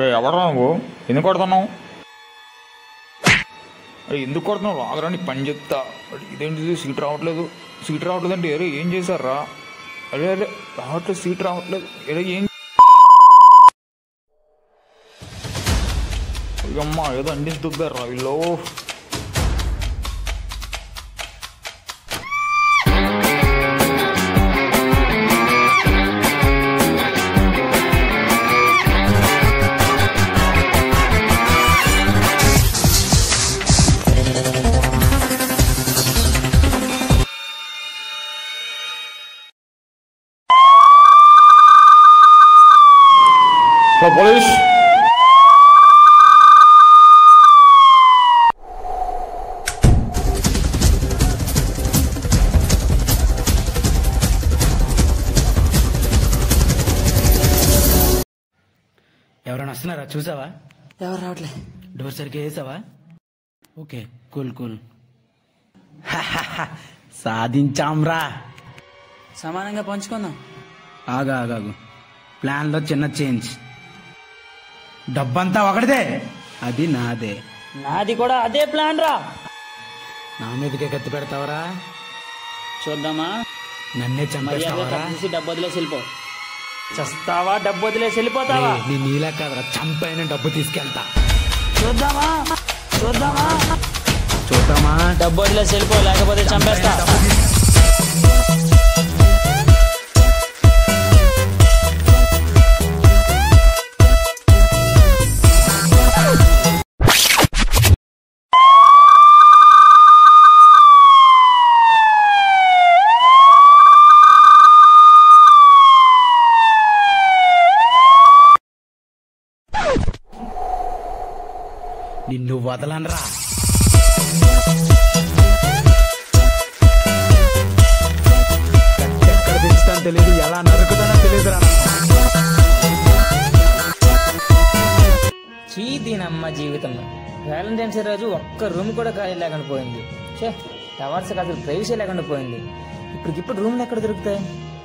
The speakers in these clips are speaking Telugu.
రే ఎవడరా నువ్వు ఎందుకు కొడుతున్నావు అరే ఎందుకు కొడుతున్నావు రాగరా నీ పని చెప్తా అరే ఇదేంటిది సీట్ రావట్లేదు సీట్ రావట్లేదు అంటే అరే ఏం చేశారా అరే అరే రావట్లేదు సీట్ రావట్లేదు అరే ఏం అమ్మా ఏదో అండి దుబ్బారా వీళ్ళు హలో పోలీస్ ఎవరైనా వస్తున్నారా చూసావా ఎవరు రావట్లే డోర్ సరిగ్గా వేసావా ఓకే కూల్ కూల్ సాధించాంరా సమానంగా పంచుకుందాం ఆగా ఆగాగు ప్లాన్లో చిన్న చేంజ్ డబ్బంతా ఒకటిదే అది నాదే నాది కూడా అదే ప్లాన్ రా నా మీదకే కత్తి పెడతావరా చూద్దామా నన్నే మర్యాదగా చంపేస్తావరా కట్టేసి డబ్బు వదిలేసి వెళ్ళిపో చస్తావా డబ్బు వదిలేసి వెళ్ళిపోతావా నీ నీలా కాదరా చంపైన డబ్బు తీసుకెళ్తా చూద్దామా చూద్దామా చూద్దామా డబ్బు వదిలేసి వెళ్ళిపో లేకపోతే చంపేస్తా నిన్ను వదలనరా కత్తి ఎక్కడ దించుతానో తెలియదు ఎలా నరుకుతానో తెలియదురా చీ దీనమ్మ జీవితం వ్యాలంటైన్స్ డే రోజు ఒక్క రూమ్ కూడా ఖాళీ లేకుండా పోయింది చే టవర్స్ అసలు ప్రైవసీ లేకుండా పోయింది ఇప్పటికిప్పుడు రూమ్లు ఎక్కడ దొరుకుతాయి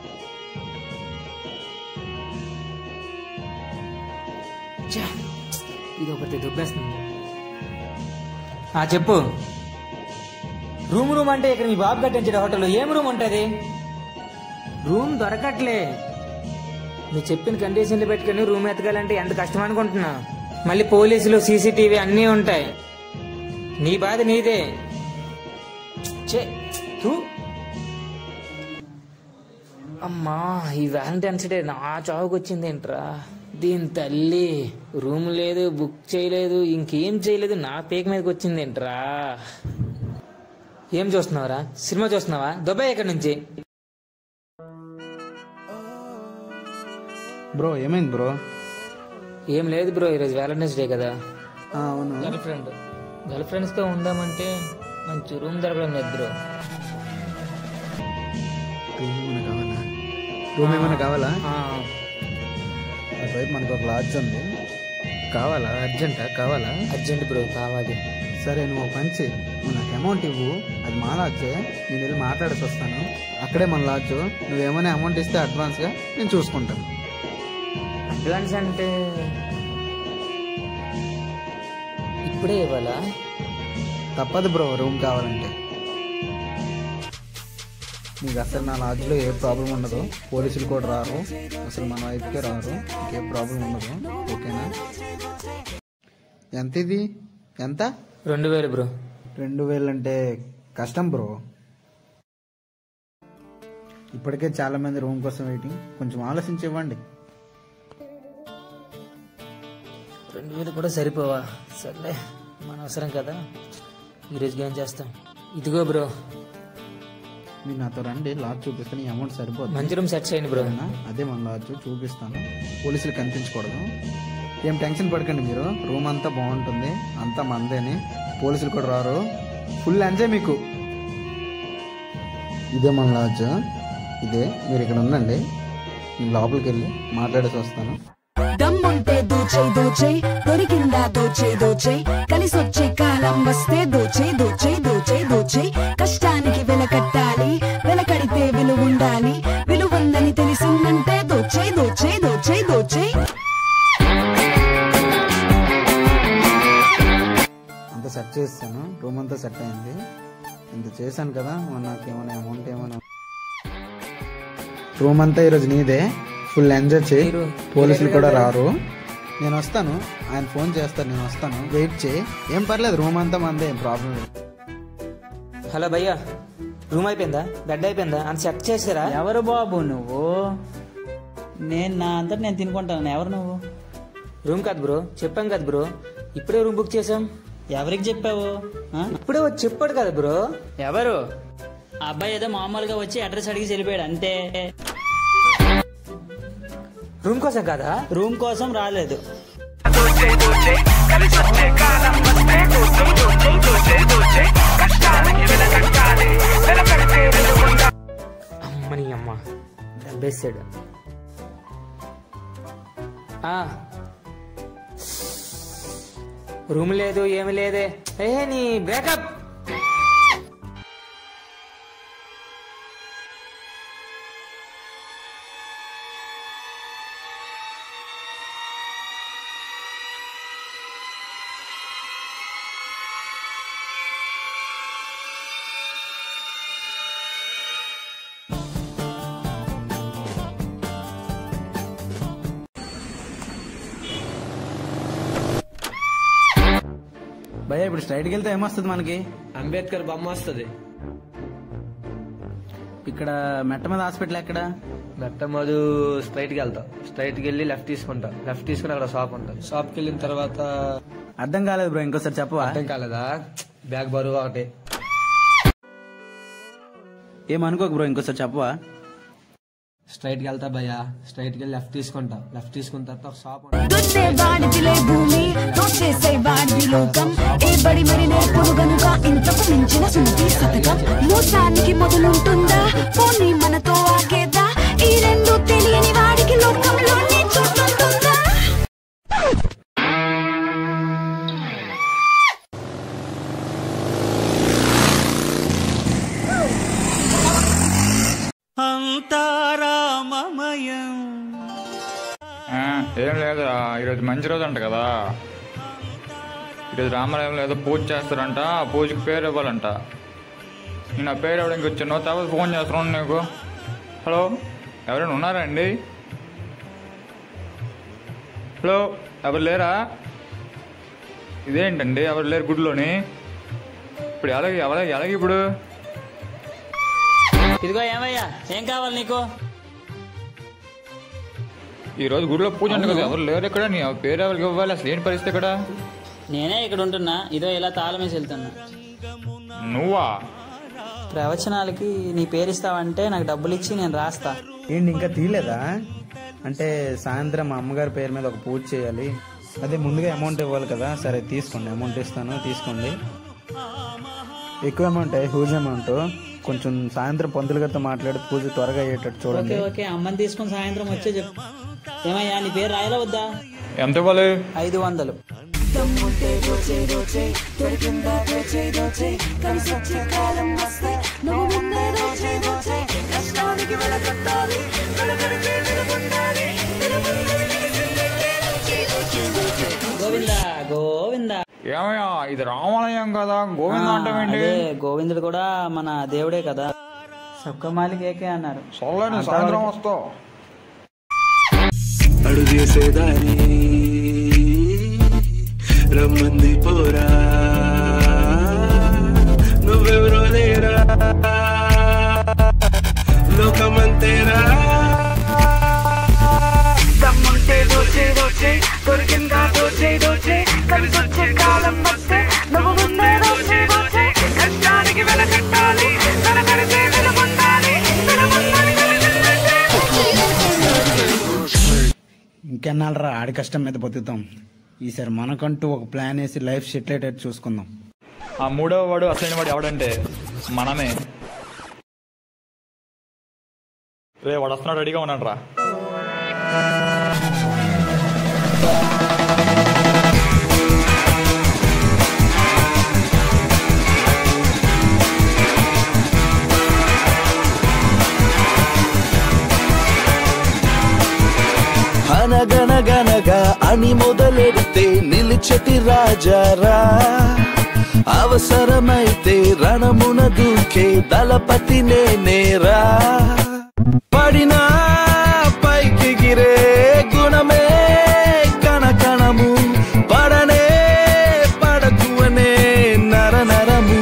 ఛే, ఇది ఒకటి దుబ్బేస్తుంది ఆ చెప్పు రూమ్ రూమ్ అంటే ఇక్కడ మీ బాబు కట్టించిన హోటల్లో ఏం రూమ్ ఉంటుంది రూమ్ దొరకట్లే నువ్వు చెప్పిన కండిషన్లు పెట్టుకుని రూమ్ ఎతకాలంటే ఎంత కష్టం అనుకుంటున్నా మళ్ళీ పోలీసులు సీసీటీవీ అన్నీ ఉంటాయి నీ బాధ నీదే ఛే, థూ. అమ్మా ఈ వ్యాలంటైన్స్ డే నా చావుకు వచ్చిందేంట్రా దీని తల్లి రూమ్ లేదు బుక్ చేయలేదు ఇంకేం చేయలేదు నా పేక మీదకి వచ్చిందేంట్రా ఏం చూస్తున్నావురా సినిమా చూస్తున్నావా దుబాయ్ ఎక్కడి నుంచి బ్రో ఏమైంది బ్రో ఏం లేదు బ్రో ఈరోజు వ్యాలంటైన్స్ డే కదా అవును గర్ల్ ఫ్రెండ్ గర్ల్ ఫ్రెండ్స్ తో ఉందామంటే మంచి రూమ్ దొరకడం లేదు బ్రో రూమ్ ఏమైనా కావాలా రూమ్ ఏమైనా కావాలా ఆ, అటువైపు మనకు ఒక లాడ్జ్ ఉంది కావాలా అర్జెంటా కావాలా అర్జెంట్ బ్రో కావాలి సరే నువ్వు ఒక పని చేయి నువ్వు నాకు అమౌంట్ ఇవ్వు అది మా లాడ్జే నేను వెళ్ళి మాట్లాడేసి వస్తాను అక్కడే మన లాడ్జ్ నువ్వేమైనా అమౌంట్ ఇస్తే అడ్వాన్స్గా నేను చూసుకుంటాను అడ్వాన్స్ అంటే ఇప్పుడే ఇవ్వాలా తప్పదు బ్రో రూమ్ కావాలంటే నీకు అసలు నా లాడ్జ్లో ఏ ప్రాబ్లం ఉండదు పోలీసులు కూడా రారు అసలు మన వైపుకే రారు ఇంకే ప్రాబ్లం ఉండదు ఓకేనా ఎంత ఇది ఎంత రెండు వేలు బ్రో రెండు వేలు అంటే కష్టం బ్రో ఇప్పటికే చాలా మంది రూమ్ కోసం వెయిటింగ్ కొంచెం ఆలోచించి ఇవ్వండి రెండు వేలు కూడా సరిపోవా సర్లే మన అవసరం కదా ఈరోజుకి ఏం చేస్తాం ఇదిగో బ్రో మీరు నాతో రండి లాడ్జ్ చూపిస్తాను ఈ అమౌంట్ సరిపోతుంది మంచి రూమ్ సెట్ చేయండి బ్రో ఓకేనా? అదే మన లాడ్జ్ చూపిస్తాను పోలీసులు కనిపించకూడదు ఏం టెన్షన్ పడకండి మీరు రూమ్ అంతా బాగుంటుంది అంతా మందేని పోలీసులు కూడా రారు ఫుల్ ఎంజాయ్ మీకు ఇదే మన లాడ్జ్ ఇదే మీరు ఇక్కడ ఉండండి నేను లోపలికి వెళ్ళి మాట్లాడేసి వస్తాను దమ్ముంటే దోచే దోచే దొరికిందా దోచే దోచే కలిసొచ్చే కాలం వస్తే దోచే దోచే దోచే దోచే కష్టానికి వెల కట్టాలి వెల కడితే విలువ ఉండాలి విలువుందని తెలిసిందంటే దోచే దోచే దోచే దోచే ఇంత చేశాను కదా మరి నాకేమైనా అమౌంట్ ఏమైనా రూమ్ అంతా ఈరోజు నీదే ఫుల్ ఎంజాయ్ చేయి మీరు- పోలీసులు కూడా రారు నేను వస్తాను ఆయన ఫోన్ చేస్తాను నేను వస్తాను వెయిట్ చేయి ఏం పర్లేదు రూమ్ అంతా మందే ఏం ప్రాబ్లం లేదు హలో భయ్యా రూమ్ అయిపోయిందా బెడ్ అయిపోయిందా అని సెట్ చేసారా ఎవరు బాబు నువ్వు నేను నా అంతటి నేను తినుకుంటాను ఎవరు నువ్వు రూమ్ కాదు బ్రో చెప్పాం కదా బ్రో ఇప్పుడే రూమ్ బుక్ చేసాం ఎవరికి చెప్పావు ఆ? ఇప్పుడే వచ్చి చెప్పాడు కదా బ్రో ఎవరు ఆ అబ్బాయి ఏదో మామూలుగా వచ్చి అడ్రస్ అడిగి వెళ్ళిపోయాడు అంతే రూమ్ కోసం కాదా రూమ్ కోసం రాలేదు అమ్మని అమ్మ దెబ్బేసాడు ఆ. రూమ్ లేదు ఏమి లేదే ఏ నీ బ్రేకప్ భయ్య ఇప్పుడు స్ట్రైట్కి వెళ్తే ఏమొస్తుంది మనకి అంబేద్కర్ బొమ్మ వస్తుంది ఇక్కడ మెట్ట మీద హాస్పిటల్ ఎక్కడ మెట్ట మధు స్ట్రైట్ కి వెళ్తాం స్ట్రైట్ కి వెళ్ళి లెఫ్ట్ తీసుకుంటాం లెఫ్ట్ తీసుకుని అక్కడ షాప్ ఉంటుంది షాప్ కి వెళ్ళిన తర్వాత అర్థం కాలేదు బ్రో ఇంకోసారి చెప్పవా అర్థం కాలేదా బ్యాగ్ బరువు ఒకటి ఏమనుకోకు బ్రో ఇంకోసారి చెప్పవా స్ట్రైట్ కి వెళ్తా భయ్యా స్ట్రైట్ కి వెళ్ళి లెఫ్ట్ తీసుకుంటాం లెఫ్ట్ తీసుకున్న తర్వాత ఒక షాప్ ఉంటుంది దున్నే వాడిదిలే భూమి తోచేసే వాడిది లోకం ఏ బడి మరి నేర్పుడు గనుక ఇంతకు మించిన సుంటి శతకం మోసానికి మొదలుంటుందా పోనీ మనతో ఆగేదా ఈ రెండు తెలియని వాడికి లోకంలోనే చోటుంటుందా ఆ, ఏం లేదు ఈరోజు మంచి రోజు అంట కదా ఈరోజు రామాలయంలో ఏదో పూజ చేస్తారంట ఆ పూజకి పేరు ఇవ్వాలంట నేను ఆ పేరు ఇవ్వడానికి వచ్చాను తర్వాత ఫోన్ చేస్తున్నాను నీకు హలో ఎవరైనా ఉన్నారా అండి హలో ఎవరు లేరా ఇదేంటండి ఎవరు లేరు గుడిలోని ఇప్పుడు ఎలాగ ఎలాగ ఎలాగ ఇప్పుడు ఇదిగో ఏమయ్యా ఏం కావాలి నీకు ఈ రోజు గుడిలో పూజ అంట కదా ఎవరు లేరు ఇక్కడ నీ పేరు ఎవరికి ఇవ్వాలి అసలు ఏంటి పరిస్థితి ఇక్కడ నేనే ఇక్కడ ఉంటున్నా ఇదో ఇలా తాళం వేసి వెళ్తున్నా నువ్వా ప్రవచనాలకి నీ పేరు ఇస్తావంటే నాకు డబ్బులు ఇచ్చి నేను రాస్తా ఏంటి ఇంకా తీయలేదా అంటే సాయంత్రం మా అమ్మగారి పేరు మీద ఒక పూజ చేయాలి అదే ముందుగా అమౌంట్ ఇవ్వాలి కదా సరే తీసుకోండి అమౌంట్ ఇస్తాను తీసుకోండి ఎక్కువ అమౌంట్ హ్యూజ్ అమౌంట్ కొంచెం సాయంత్రం పంతులు గారితో మాట్లాడి పూజ త్వరగా అయ్యేటట్టు చూడండి ఓకే ఓకే అమ్మని తీసుకుని సాయంత్రం వచ్చే చెప్పు ఏమయ్యా నీ పేరు రాయలా వద్దా ఎంత ఇవ్వాలి ఐదు వందలు దమ్ముంటే దోచే దోచే దొరికిందా దోచే దోచే కలిసి వచ్చే కాలం వస్తే నువ్వు ముందే దోచే దోచే కష్టానికి వెలకట్టాలి వెలకడితే వెలుగుండాలి గోవిందా గోవిందా ఏమయ్యా ఇది రామాలయం కదా గోవింద అంటావేంటి అదే గోవిందుడు కూడా మన దేవుడే కదా సబ్క మాలిక్ ఏకే అన్నారు సొల్లని సాయంత్రం వస్తావు అడుగేసేదారి రమ్మంది పోరా నువ్వెవరో లేరా లోకమంతేరా దమ్ముంటే దోచే దోచే దొరికిందా దోచే దోచే కలిసి వచ్చే కాలం వస్తే నువ్వు ముందే దోచే దోచే కష్టానికి వెలకట్టాలి వెలకడితే వెలుగుండాలి వెలుగుండాలి ఇంకెన్నాళ్ళరా ఆడి కష్టం మీద బతుకుతాం ఈసారి మనకంటూ ఒక ప్లాన్ వేసి లైఫ్ సెటిల్ అయ్యేటట్టు చూసుకుందాం ఆ మూడవ వాడు అసలైన వాడు ఎవడంటే మనమే రే వాడు వస్తున్నాడు రెడీగా ఉన్నాడు రా అనగనగనగా అని మొదలెడితే నిలిచటి రాజారా అవసరమైతే రణమున దూకే దళపతి నేనేరా పడినా పైకి గిరే గుణమే కణకణము పడనే పడకు అనే నర నరము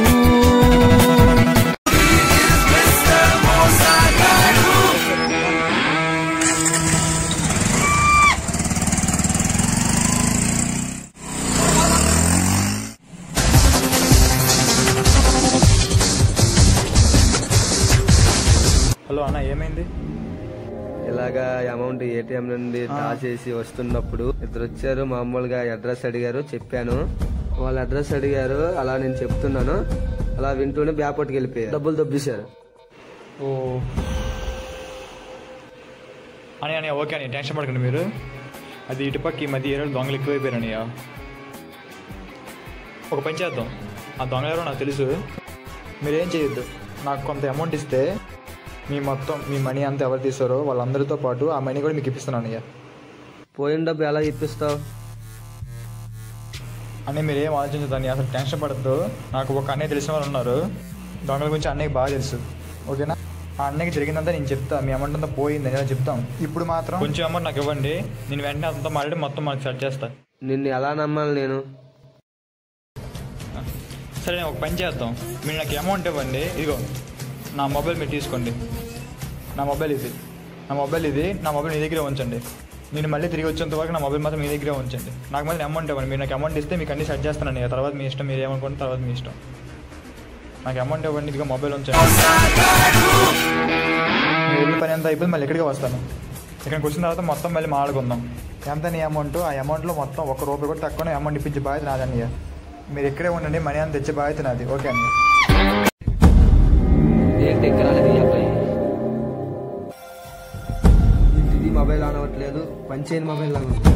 హలో అన్న ఏమైంది ఇలాగా అమౌంట్ ఏటీఎం నుండి డ్రా చేసి వస్తున్నప్పుడు ఇద్దరు వచ్చారు మామూలుగా అడ్రస్ అడిగారు చెప్పాను వాళ్ళ అడ్రస్ అడిగారు అలా నేను చెప్తున్నాను అలా వింటూనే బ్యాపట్కి వెళ్ళిపోయారు డబ్బులు దొబ్బేశారు ఓ అని అని ఓకే అని టెన్షన్ పడకండి మీరు అది ఇటుపక్క ఈ మధ్య ఏరియా దొంగలు ఎక్కువైపోయారు అన్నయ్య ఒక పని చేద్దాం ఆ దొంగలు ఎవరో నాకు తెలుసు మీరేం చేయొద్దు నాకు కొంత అమౌంట్ ఇస్తే మీ మొత్తం మీ మనీ అంతా ఎవరు తీస్తారో వాళ్ళందరితో పాటు ఆ మనీ కూడా మీకు ఇప్పిస్తున్నాను అన్నయ్య పోయిన డబ్బు ఎలా ఇప్పిస్తావు అని మీరు ఏం ఆలోచించదని అసలు టెన్షన్ పడద్దు నాకు ఒక అన్నయ్య తెలిసిన వాళ్ళు ఉన్నారు దొంగల గురించి అన్నయ్యకి బాగా తెలుసు ఓకేనా ఆ అన్నయ్యకి జరిగిందంతా నేను చెప్తా మీ అమౌంట్ అంతా పోయింది నేను చెప్తాం ఇప్పుడు మాత్రం కొంచెం అమౌంట్ నాకు ఇవ్వండి నేను వెంటనే అంతా మాట్లాడి మొత్తం మనకి సెట్ చేస్తా నిన్ను ఎలా నమ్మాలి నేను సరే నేను ఒక పని చేద్దాం మీరు నాకు అమౌంట్ ఇవ్వండి ఇదిగో నా మొబైల్ మీరు తీసుకోండి నా మొబైల్ ఇది నా మొబైల్ ఇది నా మొబైల్ మీ దగ్గరే ఉంచండి నేను మళ్ళీ తిరిగి వచ్చేంత వరకు నా మొబైల్ మాత్రం మీ దగ్గరే ఉంచండి నాకు మళ్ళీ అమౌంట్ ఇవ్వండి మీరు నాకు అమౌంట్ ఇస్తే మీకు అన్ని సెట్ చేస్తానండి ఇక తర్వాత మీ ఇష్టం మీరు ఏమనుకోండి తర్వాత మీ ఇష్టం నాకు అమౌంట్ ఇవ్వండి ఇదిగో మొబైల్ ఉంచండి నేను వెళ్ళి పని అంతా అయిపోయింది మళ్ళీ ఇక్కడికి వస్తాను ఇక్కడికి వచ్చిన తర్వాత మొత్తం మళ్ళీ మాట్లాడుకుందాం ఎంత నీ అమౌంట్ ఆ అమౌంట్లో మొత్తం ఒక రూపాయి కూడా తక్కువనే అమౌంట్ ఇప్పించే బాధ్యత నాదన్నయ్య మీరు ఇక్కడే ఉండండి మనీ అంత తెచ్చే బాధ్యత నాది ఓకే అండి ఏంటి ఎక్కడ రాలేదు ఈ అబ్బాయి ఇది మొబైల్ ఆన్ అవ్వట్లేదు పనిచేయని మొబైల్ ఆన్ అవుతుంది.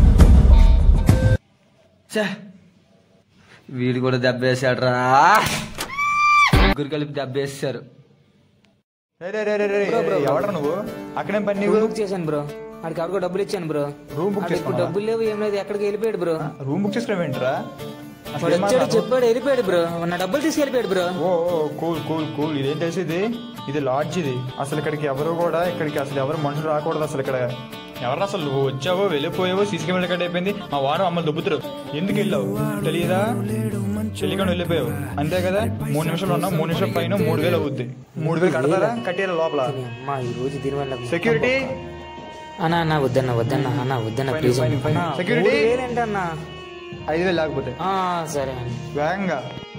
ఛే! వీడు కూడా దెబ్బేసాడు రా ముగ్గురు కలిపి దెబ్బేసారు రే రే రే రే రే ఎవడ నువ్వు అక్కడేం పని నీకు రూమ్ బుక్ చేశాను బ్రో ఆడికి ఎవరికో డబ్బులు ఇచ్చాను బ్రో రూమ్ బుక్ ఆడికి ఇప్పుడు చేసుకున్నావా? డబ్బులు లేవు ఏం లేదు ఎక్కడికి వెళ్ళిపోయాడు బ్రో రూమ్ బుక్ చేసుకున్నావు ఏంట్రా అసలు వాడు ఏం వచ్చాడు మాట్లాడు? చెప్పాడు వెళ్ళిపోయాడు బ్రో నా డబ్బులు తీసుకెళ్ళిపోయాడు బ్రో ఓ ఓ కూల్ కూల్ కూల్ ఇదేం తెలిసి ఇది ఇది లాడ్జ్ ఇది అసలు ఇక్కడికి ఎవరు కూడా ఇక్కడికి అసలు ఎవరు మనుషులు రాకూడదు అసలు ఇక్కడ ఎవరు అసలు నువ్వు వచ్చావో వెళ్ళిపోయావో సీసీ కెమెరా కట్ అయిపోయింది మా వాడు అమ్మలు దుబ్బుతారు ఎందుకు వెళ్ళావు తెలియదా తెలియకుండా వెళ్ళిపోయావు అంతే కదా మూడు నిమిషాలు ఉన్నావు మూడు నిమిషాల పైన మూడు వేలు అవుద్ది మూడు వేలు కడతారా కట్టేయాలి లోపల అమ్మా ఈ రోజు దీనివల్ల సెక్యూరిటీ అన్నా అన్న వద్దన్న వద్దన్న అన్న వద్దన్న fine, please fine, fine. Security? ఏంటన్నా ఐదు వేలు లేకపోతే సరే అన్న వేగంగా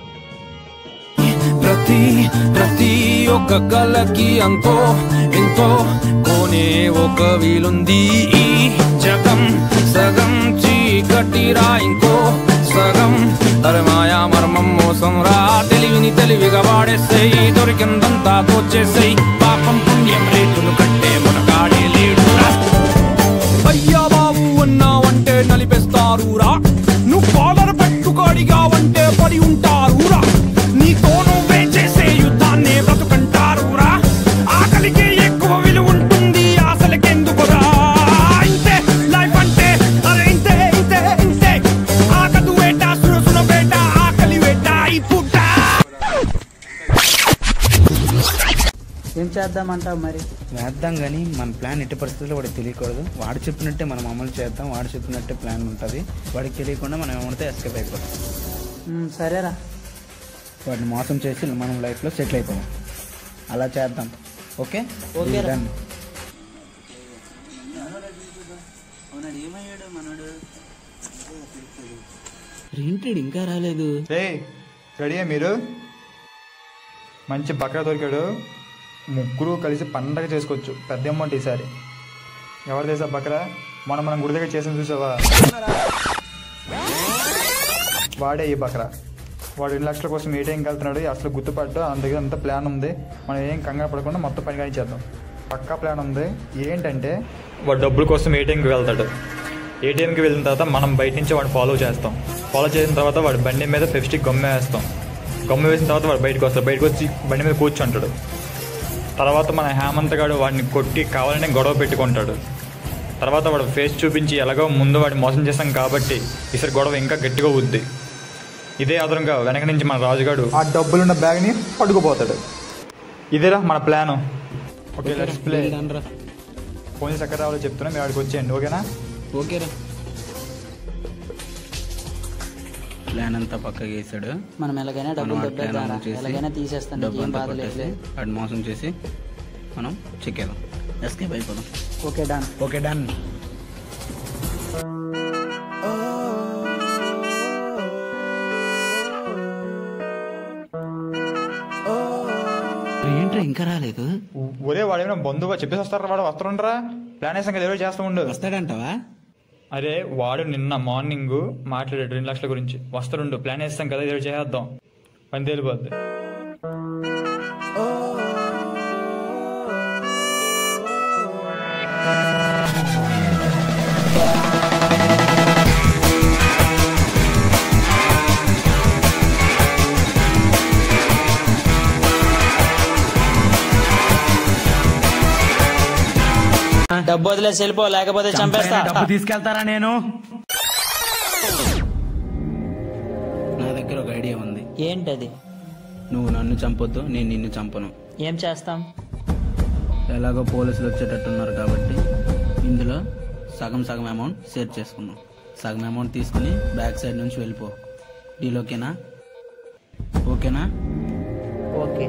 ప్రతి ప్రతి ఒక్క కళకి అంతో ఎంతో కోనే ఒక వీలుంది ఈ జగం సగం చీకటిరా ఇంకో సగం అరే మాయా మర్మం మోసం రా తెలివిని తెలివిగా వాడేసేయి దొరికిందంతా దోచేసేయి పాపం పుణ్యం రేతులు కట్టే మునగాడే లేడు అయ్యా బాబు అన్నావంటే నలిపేస్తారు రా నువ్వు కాలర్ పట్టుకు అడిగావంటే పడి ఉంటారు రా నీతో నువ్వే చేసే యుద్ధాన్నే బ్రతుకంటారు రా ఆకలికి ఎక్కువ విలువ ఉంటుంది ఆశలకెందుకు రా ఇంతే లైఫ్ అంటే అరే ఇంతే ఇంతే ఇంతే ఆకదు వేట సురసున వేట ఆకలి వేట ఈ పుట్ట ఏం చేద్దామంటావు మరి వేద్దాం కానీ మన ప్లాన్ ఎట్టి పరిస్థితుల్లో వాడికి తెలియకూడదు వాడు చెప్పినట్టే మనం అమలు చేద్దాం వాడు చెప్పినట్టే ప్లాన్ ఉంటుంది వాడికి తెలియకుండా మనం ఏమంటే ఎస్కేప్ అయిపోతాం ఉమ్, సరేరా వాడిని మోసం చేసి మనం లైఫ్లో సెటిల్ అయిపోదాం అలా చేద్దాం ఓకే ఓకేరా. Done. ఏంటి ఇంకా రాలేదు రే రెడీయా మీరు మంచి బక్రా దొరికాడు ముగ్గురు కలిసి పండగ చేసుకోవచ్చు పెద్ద అమౌంట్ ఈసారి ఎవరు చేసా బక్రా మనం మనం గుడి దగ్గర చేసిన చూసావా వాడే ఈ బక్రా వాడు రెండు లక్షల కోసం ఏటీఎంకి వెళ్తున్నాడు అసలు గుర్తుపడ్డు మన దగ్గర అంత ప్లాన్ ఉంది మనం ఏం కంగారు పడకుండా మొత్తం పని కానీ చేద్దాం పక్కా ప్లాన్ ఉంది ఏంటంటే వాడు డబ్బుల కోసం ఏటీఎంకి వెళ్తాడు ఏటీఎంకి వెళ్ళిన తర్వాత మనం బయట నుంచి వాడిని ఫాలో చేస్తాం ఫాలో చేసిన తర్వాత వాడి బండి మీద ఫెస్టిక్ గమ్మ వేస్తాం గమ్మ వేసిన తర్వాత వాడు బయటకు వస్తాడు బయటకు వచ్చి బండి మీద కూర్చుంటాడు తర్వాత మన హేమంత్ గాడు వాడిని కొట్టి కావాలని గొడవ పెట్టుకుంటాడు తర్వాత వాడు ఫేస్ చూపించి ఎలాగో ముందు వాడిని మోసం చేశాం కాబట్టి ఈసారి గొడవ ఇంకా గట్టిగా అవుద్ది ఇదే అదనంగా వెనక నుంచి మన రాజుగాడు ఆ డబ్బులున్న బ్యాగ్ని పట్టుకుపోతాడు ఇదేరా మన plan okay let's play police ఎక్కడ రావాలో చెప్తున్నా మీరు అక్కడికి వచ్చేయండి ఓకేనా ఓకేరా ప్లాన్ అంతా పక్కకి వేసాడు మనం ఎలాగైనా మనం డబ్బులు ఆ ప్లాన్ దొబ్బేద్దాం అమలు చేసి ఎలాగైనా తీసేస్తాను డబ్బు ఏం అంతా బాధ కొట్టేసి లేదు అటు మోసం చేసి మనం చెక్కేదాం ఎస్కేప్ అయిపోదాం ఓకే డన్ ఓకే డన్ ఏంట్రా ఇంకా రాలేదు ఒరే వాడు ఏమైనా బంధువు చెప్పేసి వస్తారా వాడు వస్తారంటరా ప్లాన్ వేసాం కదా ఎవరు చేస్తూ ఉండు వస్తాడంటావా అరే వాడు నిన్న మార్నింగ్ మాట్లాడాడు రెండు లక్షల గురించి వస్తాడుండు ప్లాన్ వేస్తాం కదా ఏదో చేద్దాం పని తేలిపోద్ది డబ్బు వదిలేసి వెళ్ళిపో లేకపోతే చంపేస్తా డబ్బు తీసుకెళ్తారా నేను నా దగ్గర ఒక ఐడియా ఉంది ఏంటది నువ్వు నన్ను చంపొద్దు నేను నిన్ను చంపను ఏం చేస్తాం ఎలాగో పోలీసులు వచ్చేటట్టున్నారు కాబట్టి ఇందులో సగం సగం అమౌంట్ షేర్ చేసుకున్నాం సగం అమౌంట్ తీసుకుని బ్యాక్ సైడ్ నుంచి వెళ్ళిపో డీల్ ఓకేనా ఓకేనా ఓకే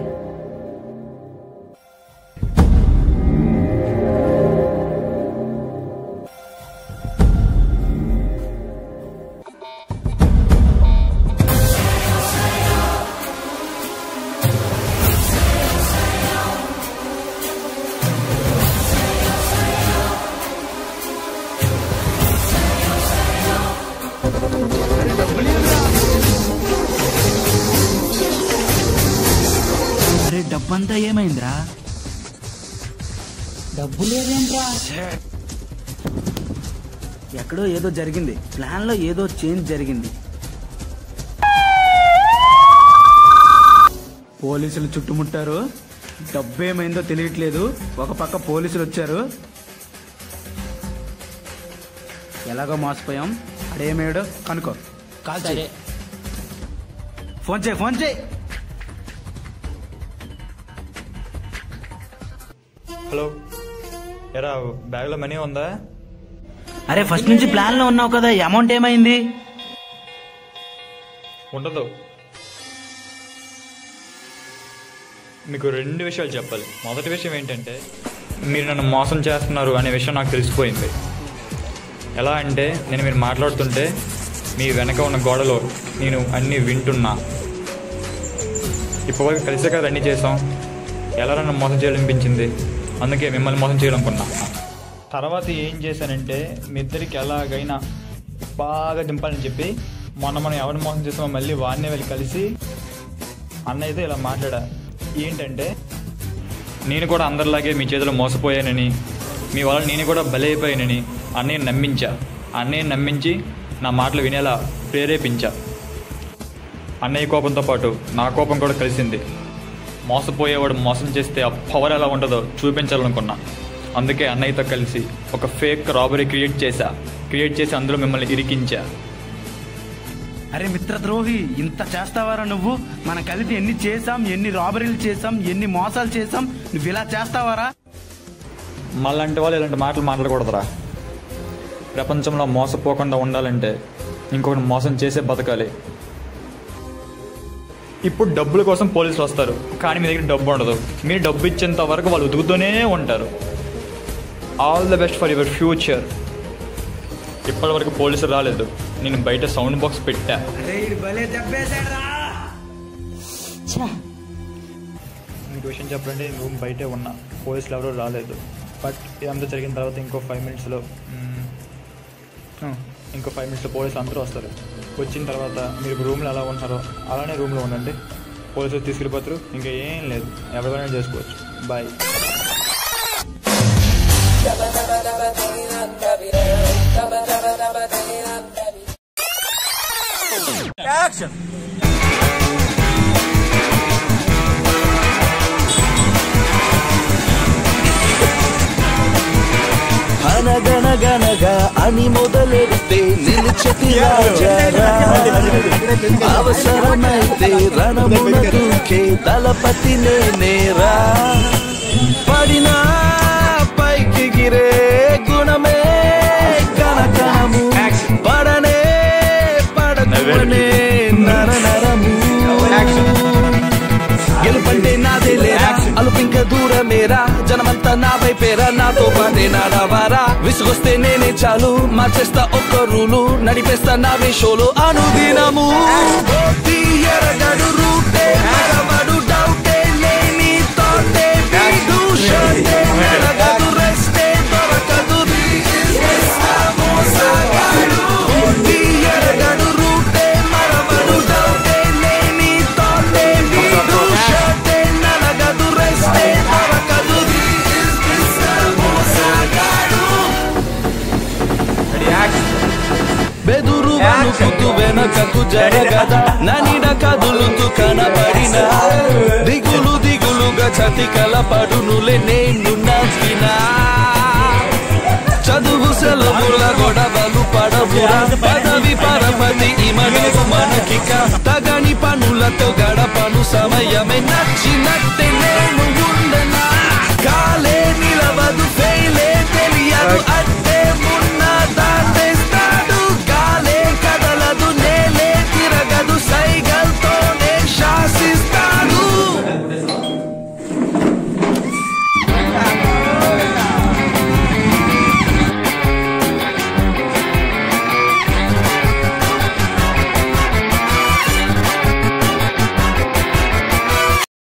అరే డబ్బంతా ఏమైందిరా డబ్బు లేదేంట్రా ఎక్కడో ఏదో జరిగింది ప్లాన్ లో ఏదో చేంజ్ జరిగింది పోలీసులు చుట్టుముట్టారు డబ్బు ఏమైందో తెలియట్లేదు ఒక పక్క పోలీసులు వచ్చారు ఎలాగో మోసపోయాం అడేమేడో కనుకో కాల్ సరే చేయి ఫోన్ చేయి ఫోన్ చేయి హలో ఎరా బ్యాగ్లో మనీ ఉందా అరే ఫస్ట్ నుంచి ప్లాన్ లో ఉన్నావు కదా అమౌంట్ ఏమైంది ఉండదు మీకు రెండు విషయాలు చెప్పాలి మొదటి విషయం ఏంటంటే మీరు నన్ను మోసం చేస్తున్నారు అనే విషయం నాకు తెలిసిపోయింది ఎలా అంటే నేను మీరు మాట్లాడుతుంటే మీ వెనక ఉన్న గోడలో నేను అన్నీ వింటున్నా ఇప్పటివరకు కలిసే కదా అన్నీ చేసాం ఎలా నన్ను మోసం చేయాలనిపించింది అందుకే మిమ్మల్ని మోసం చేయాలనుకున్నా తర్వాత ఏం చేశానంటే మీ ఇద్దరికి ఎలాగైనా బాగా దింపాలని చెప్పి మొన్న మనం ఎవరిని మోసం చేసామో మళ్ళీ వాడినే వెళ్ళి కలిసి అన్నయ్యతో ఇలా మాట్లాడా ఏంటంటే నేను కూడా అందరిలాగే మీ చేతిలో మోసపోయానని మీ వల్ల నేను కూడా బలైపోయానని అన్నయ్య నమ్మించా అన్నయ్య నమ్మించి నా మాటలు వినేలా ప్రేరేపించా అన్నయ్య కోపంతో పాటు నా కోపం కూడా కలిసింది మోసపోయేవాడు మోసం చేస్తే ఆ పవర్ ఎలా ఉంటుందో చూపించాలనుకున్నా అందుకే అన్నయ్యతో కలిసి ఒక ఫేక్ రాబరీ క్రియేట్ చేశా క్రియేట్ చేసి అందులో మిమ్మల్ని ఇరికించా అరే మిత్రద్రోహి ఇంత చేస్తావారా నువ్వు మన కలిసి ఎన్ని చేసాం ఎన్ని రాబరీలు చేసాం ఎన్ని మోసాలు చేసాం నువ్వు ఇలా చేస్తావారా మళ్ళంటి వాళ్ళు ఇలాంటి మాటలు మాట్లాడకూడదురా ప్రపంచంలో మోసపోకుండా ఉండాలంటే ఇంకొకటి మోసం చేసే బతకాలి ఇప్పుడు డబ్బుల కోసం పోలీసులు వస్తారు కానీ మీ దగ్గర డబ్బు ఉండదు మీరు డబ్బు ఇచ్చేంత వరకు వాళ్ళు ఉతుకుతూనే ఉంటారు all the best for your future ఇప్పటి వరకు పోలీసులు రాలేదు నేను బయట సౌండ్ బాక్స్ పెట్టా ఛా, మీకు విషయం చెప్పాలంటే నేను రూమ్ బయటే ఉన్నా పోలీసులు ఎవరూ రాలేదు బట్ ఇదంతా జరిగిన తర్వాత ఇంకో ఫైవ్ మినిట్స్లో ఇంకో ఫైవ్ మినిట్స్లో పోలీసులు అందరూ వస్తారు వచ్చిన తర్వాత మీరు రూమ్లో ఎలా ఉంటున్నారో అలానే రూమ్లో ఉండండి పోలీసులు తీసుకెళ్ళిపోతారు ఇంకా ఏం లేదు ఎవరికైనా చేసుకోవచ్చు బాయ్ అనగణ అనగనగా అని మొదలెడితే నిలిచెతి రాజారా అవసరమైతే రణమున దూకే దళపతి నేనేరా పడినా పైకి గిరే గుణమే కనకనము పడనే పడకునే నర నరము గెలుపంటే నాదే లేరా అలుపింక దూరమేరా జనమంతా నా వైపేరా నాతో పాటే నాడవారా విసుగొస్తే నేనే చాలు మార్చేస్తా ఒక్క రూలు నడిపేస్తా నా వేషోలు అనుదినము తీయరగడు రూటే మరవడు డౌటే లేని తోటే వీడు షర్టే మెరగదు రెస్టే దొరకదు తీయరగడు రూటే మరవడు డౌటే లేని తోటే వీడు షర్టే నలగదు రెస్టే దొరకదు బెదురు వణుకుతూ వెనకకు జరగద ననిడ కదులుతూ కనబడిన దిగులు దిగులుగా చతి కలపడునులే నేను నవ్వినా చదువు సెలవుల గొడవలు పడవురా పదవి పరపతి ఇమడవు మనకిక తగని పనులతో గడపను సమయమే నచ్చినట్టే నేను ఉండనా